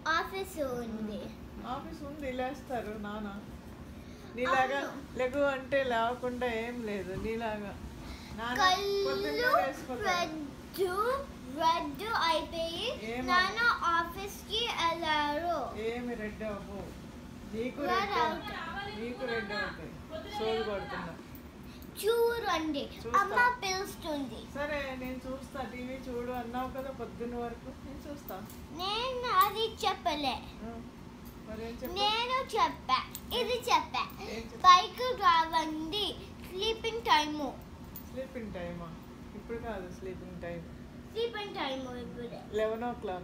Office ఉంది office ఉంది లేస్తారు నాన్న నీలాగా అవును. లెగు అంటే లేవకుండా ఏం లేదు నీలాగా నాన్న పొద్దున్నే కళ్ళు లేచిపోతాడు. రెడ్ రెడ్ అయిపోయి ఏమో. నాన్న ఆఫీస్ కి వెళ్ళారు ఏమి రెడ్ అవ్వు నీకు Red రెడ్ అవుతాయి. నీకు రెడ్ అవుతాయి సోది కొడుతున్నా చూడండి చూస్తా. అమ్మ పిలుస్తుంది సరే నేను చూస్తా టీవీ చూడు అన్నావు కదా పొద్దున్న వరకు నేను చూస్తా నేను అది చెప్పలే ఆ, మరేం చెప్పు నేను చెప్పా ఇది చెప్పా ఏం చెప్పు? బైక్ రావండి స్లీపింగ్ టైము స్లీపింగ్ టైమా ఇప్పుడు కాదు స్లీపింగ్ టైం స్లీపింగ్ టైము ఇప్పుడే లెవెన్ ఓ క్లాక్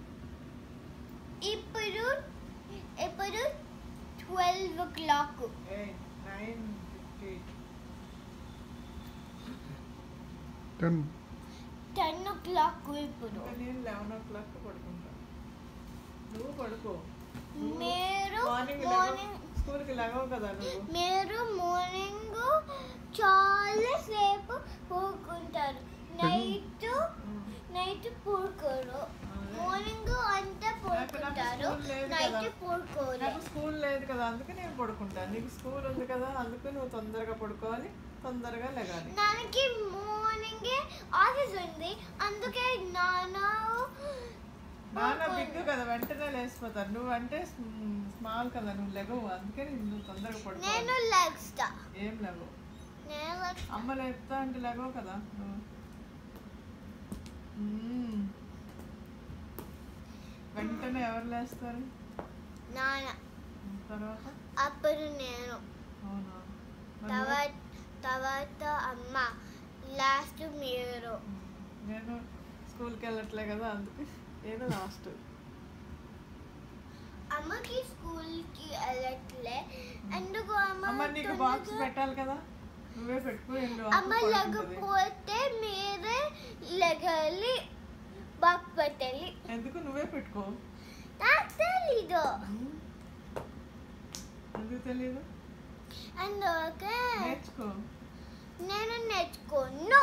ఇప్పుడు ఇప్పుడు ట్వెల్వ్ ఓ క్లాక్ ఏ nine fifty ten ten o'clock ఇప్పుడు ఇంకా నేను లెవెన్ ఓ క్లాక్ పడుకుంటా నువ్వు పడుకో మీరు మార్నింగ్ మార్నింగ్ స్కూల్కి లెగవు కదా నువ్వు మీరు మార్నింగ్ చాలా సేపు పడుకుంటారు నైట్ ఉమ్. నైట్ పడుకోరు అదే. మార్నింగ్ అంతా నాకు పడుకుంటారు స్కూల్ లేదు నైట్ కదా. పడుకోరు నాకు స్కూల్ లేదు కదా అందుకే నేను పడుకుంటాను నీకు స్కూల్ ఉంది కదా అందుకే నువ్వు తొందరగా పడుకోవాలి తొందరగా లెగాలి నాన్నకి మార్నింగ్ ఆఫీస్ ఉంది అందుకే నాన్న నాన్న బిగ్గు కదా వెంటనే లేచిపోతారు నువ్వు అంటే స్మాల్ కదా నువ్వు లెగవు అందుకే నువ్వు తొందరగా నేను పడుకోవాలి లెగ్స్తా ఏం లెగవు నేను లెగ్స్తా అమ్మ లేపుతా అంటే లెగవు కదా నువ్వు మ్మ్. వెంటనే ఎవరు లేస్తారు నాన్న తర్వాత అప్పుడు నేను అవునా మరి తర్వాత తర్వాత అమ్మ లాస్ట్ మీరు నేను స్కూల్కి వెళ్ళట్లే కదా అందుకే నేను లాస్ట్ అమ్మకి స్కూల్ కి వెళ్ళట్లే ఎందుకు అమ్మ అమ్మ నీకు బాక్స్ పెట్టాలి కదా నువ్వే పెట్టుకో వెళ్ళు అమ్మ అప్పుడు పడుకుంటది. లేకపోతే మీరే లెగాలి బాక్స్ పెట్టాలి ఎందుకు నువ్వే పెట్టుకో నాకు తెలీదు ఎందుకు తెలియదు అందుకే నేర్చుకో నేను నేర్చుకోను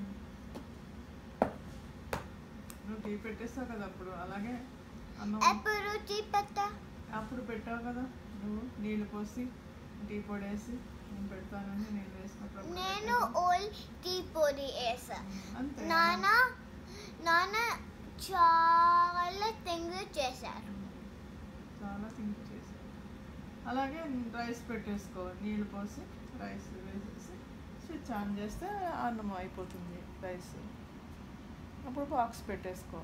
నువ్వు టీ పెట్టేస్తావు కదా అప్పుడు అలాగే అన్నం ఎప్పుడు చూపెట్టా అప్పుడు పెట్టావు కదా నువ్వు నీళ్ళు పోసి టీ పొడి వేసి నేను పెడతానని నేను వేసినప్పుడు అప్పుడు నేను పెట్టావు. ఓల్ టీ పొడి వేసా అంతే నాన్న నాన్న చాలా థింగ్స్ చేశారు చాలా థింక్ చేసి అలాగే రైస్ పెట్టేసుకో నీళ్ళు పోసి రైస్ వేసేసి స్విచ్ ఆన్ చేస్తే అన్నం అయిపోతుంది రైస్ అప్పుడు బాక్స్ పెట్టేసుకో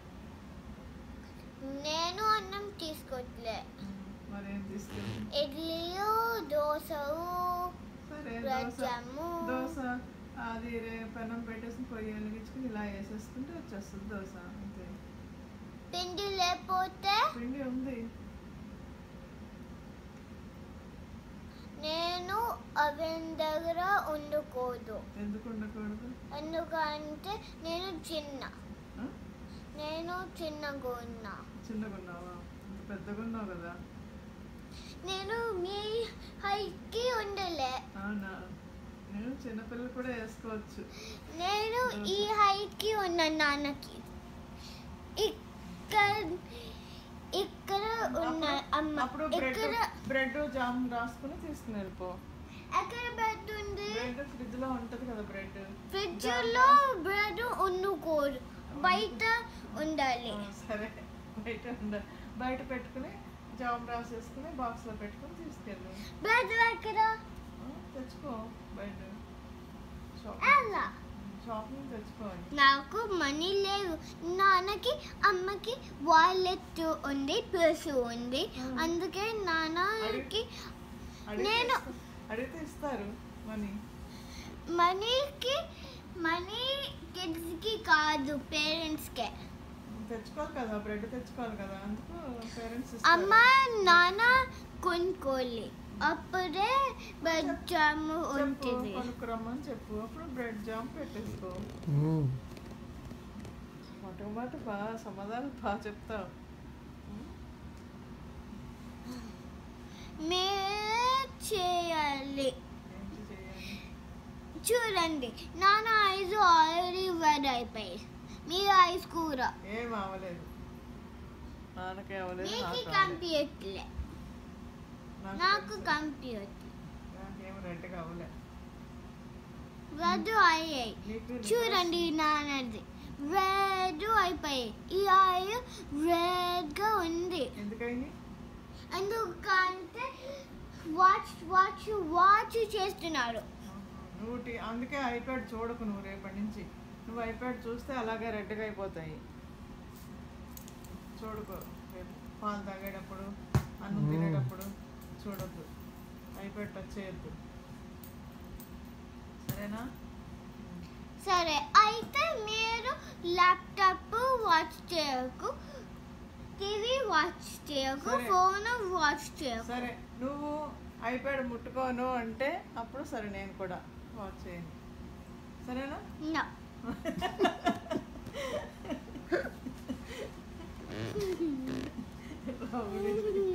నేను అన్నం తీసుకోవట్లే మరి ఏం తీసుకెళ్ళి ఇడ్లీలు దోశలు సరే బ్రెడ్ దోశ జాము దోశ అది రే పెనం పెట్టేసి పొయ్యి వెలిగించుకుని ఇలా వేసేసుకుంటే వచ్చేస్తుంది దోశ అంతే పిండి లేకపోతే పిండి ఉంది నేను అవెన్ దగ్గర ఉండకూడదు ఎందుకు ఉండకూడదు ఎందుకంటే నేను చిన్న ఆ? నేను చిన్నగా ఉన్నా చిన్నగా ఉన్నావా అంత పెద్దగా ఉన్నావు కదా నేను మీ హైట్కి ఉండలే అవునా నేను చిన్నపిల్లలు కూడా వేసుకోవచ్చు నేను ఈ హైట్కి ఉన్న నాన్నకి ఇక్కడ ఇక్కడ ఉన్న అమ్మ అప్పుడు బ్రెడ్ ఇక్కడ బ్రెడ్ జామ్ రాసుకుని తీసుకుని వెళ్ళిపో ఎక్కడ బెడ్ ఉంది బ్రెడ్ ఫ్రిడ్జ్ లో ఉంటది కదా బ్రెడ్ ఫ్రిడ్జ్ లో బ్రెడ్ ఉండకూడదు బయట ఉండాలి సరే బయట ఉండ బయట పెట్టుకుని జామ్ రాసేసుకుని బాక్స్ లో పెట్టుకుని తీసుకెళ్ళు బ్రెడ్ ఎక్కడ ఆ, తెచ్చుకో బయట షాప్ ఎలా షాప్ నుంచి తెచ్చుకోవాలి నాకు మనీ లేవు నాన్నకి అమ్మకి వాలెట్ ఉంది పర్స్ ఉంది Hmm. అందుకే నాన్నకి అడిగితే నేను- ఇస్తా- అడిగితే ఇస్తారు మనీ మనీకి మనీ కిడ్స్కి కాదు పేరెంట్స్కే తెచ్చుకోవాలి కదా బ్రెడ్ తెచ్చుకోవాలి కదా అందుకు పేరెంట్స్ అమ్మ నాన్న కొనుక్కోవాలి అప్పుడే బ్రెడ్ జామ్ చెప్పు ఉంటుంది కొనుక్కురమ్మని చెప్పు అప్పుడు బ్రెడ్ జామ్ పెట్టేసుకో మ్మ్. మాట మాట బాగా సమాధానం బాగా చెప్తావు మీరే చేయాలి ఏంటి చేయాలి చూడండి నాన్న ఐస్ ఆల్రెడీ రెడ్ అయిపోయాయి మీ ఐస్ కూర ఏం అవ్వలేదు నాన్నకి అవ్వలేదు నీకు నాకు అవ్వలేదు. కంప్యూటర్లే నాకు తెలుసు. కంప్యూటర్ నాకేం రెడ్గా అవ్వలే రెడ్ అయ్యాయి నీకు చూడండి నాన్నది రెడ్ అయిపోయాయి ఈ ఆయి రెడ్ గా ఉంది ఎందుకైంది ఎందుకంటే వాచ్ వాచ్ వాచ్ చేస్తున్నారు నువ్వు టీ- అందుకే ఐప్యాడ్ చూడకు నువ్వు రేపటి నుంచి నువ్వు ఐప్యాడ్ చూస్తే అలాగే రెడ్గా అయిపోతాయి చూడకు రేపు పాలు తాగేటప్పుడు అన్నం మ్మ్. తినేటప్పుడు చూడొద్దు ఐప్యాడ్ టచ్ చేయొద్దు సరేనా సరే అయితే మీరు ల్యాప్టాప్ వాచ్ చేయకు టీవీ వాచ్ చేయకు సరే. ఫోన్ వాచ్ చేయకు సరే నువ్వు ఐప్యాడ్ ముట్టుకోను అంటే అప్పుడు సరే నేను కూడా వాచ్ చేయను సరేనా No. రావుడి.